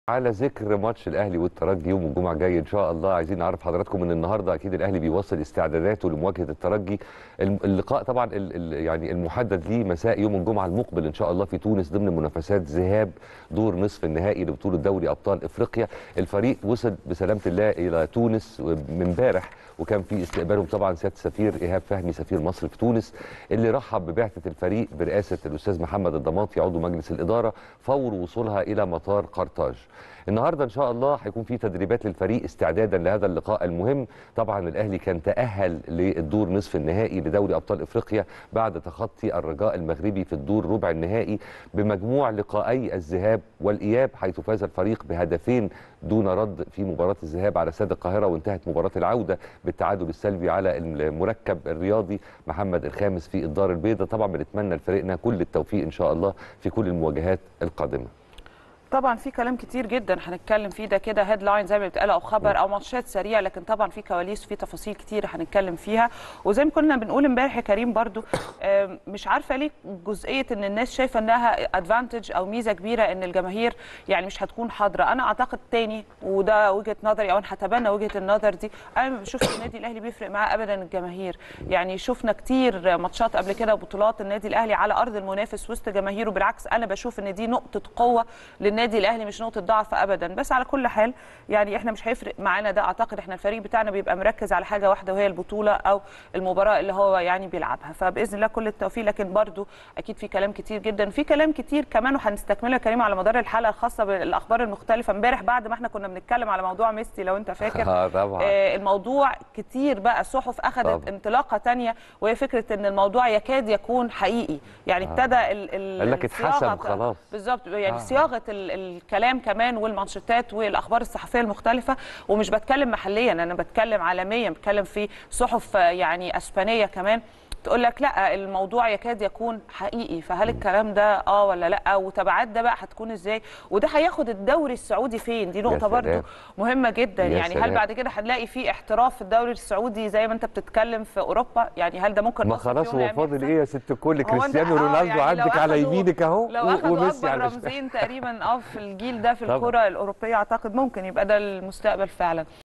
على ذكر ماتش الاهلي والترجي يوم الجمعه الجاي ان شاء الله عايزين نعرف حضراتكم ان النهارده اكيد الاهلي بيواصل استعداداته لمواجهه الترجي الم- اللقاء طبعا ال ال يعني المحدد ليه مساء يوم الجمعه المقبل ان شاء الله في تونس ضمن منافسات ذهاب دور نصف النهائي لبطوله دوري ابطال افريقيا الفريق وصل بسلامه الله الى تونس من امبارح وكان في استقبالهم طبعا سياده السفير ايهاب فهمي سفير مصر في تونس اللي رحب ببعثه الفريق برئاسه الاستاذ محمد الضماطي عضو مجلس الاداره فور وصولها الى مطار قرطاج النهارده ان شاء الله هيكون في تدريبات للفريق استعدادا لهذا اللقاء المهم طبعا الاهلي كان تاهل للدور نصف النهائي لدوري ابطال افريقيا بعد تخطي الرجاء المغربي في الدور ربع النهائي بمجموع لقائي الذهاب والاياب حيث فاز الفريق بهدفين دون رد في مباراه الذهاب على استاد القاهره وانتهت مباراه العوده بالتعادل السلبي على المركب الرياضي محمد الخامس في الدار البيضاء طبعا بنتمنى لفريقنا كل التوفيق ان شاء الله في كل المواجهات القادمه طبعا في كلام كتير جدا هنتكلم فيه ده كده هيدلاين زي ما بيتقال او خبر او ماتشات سريعه لكن طبعا في كواليس وفي تفاصيل كتير هنتكلم فيها وزي ما كنا بنقول امبارح يا كريم برضو آم، مش عارفه ليه جزئيه ان الناس شايفه انها ادفانتج او ميزه كبيره ان الجماهير يعني مش هتكون حاضره انا اعتقد تاني وده وجهه نظري او انا هتبنى وجهه النظر دي انا ما بشوفش النادي الاهلي بيفرق معاه ابدا الجماهير يعني شفنا كتير ماتشات قبل كده وبطولات النادي الاهلي على ارض المنافس وسط جماهيره بالعكس انا بشوف ان دي نقطه قوه للنادي الاهلي مش نقطه ضعف ابدا بس على كل حال يعني احنا مش هيفرق معانا ده اعتقد احنا الفريق بتاعنا بيبقى مركز على حاجه واحده وهي البطوله او المباراه اللي هو يعني بيلعبها فباذن الله كل التوفيق لكن برضو اكيد في كلام كتير جدا في كلام كتير كمان وهنستكملها يا كريم على مدار الحلقه الخاصه بالاخبار المختلفه امبارح بعد ما احنا كنا بنتكلم على موضوع ميسي لو انت فاكر آه طبعا آه، الموضوع كتير بقى الصحف اخذت طبعا. انطلاقه تانية وهي فكره ان الموضوع يكاد يكون حقيقي يعني ابتدى ال ال قال لك الصياغة اتحسم بتاع- خلاص. بالظبط يعني آه. صياغه ال الكلام كمان والمانشيتات والاخبار الصحفيه المختلفه ومش بتكلم محليا انا بتكلم عالميا بتكلم في صحف آه، يعني اسبانيه كمان تقول لك لا الموضوع يكاد يكون حقيقي فهل الكلام ده اه ولا لا وتبعات ده بقى هتكون ازاي وده هياخد الدوري السعودي فين دي نقطه سلام. برضو مهمه جدا يا يعني هل سلام. بعد كده هنلاقي في احتراف في الدوري السعودي زي ما انت بتتكلم في اوروبا يعني هل ده ممكن ما أصلاً خلاص في يوم من هو الأيام فاضل يحصل؟ ايه يا ست الكل هو أنت- كريستيانو آه، رونالدو يعني لو عندك على أخدوا- يمينك اهو لو و- اخذوا وميسي اكبر على رمزين تقريبا اه في الجيل ده في طبعاً. الكره الاوروبيه اعتقد ممكن يبقى ده المستقبل فعلا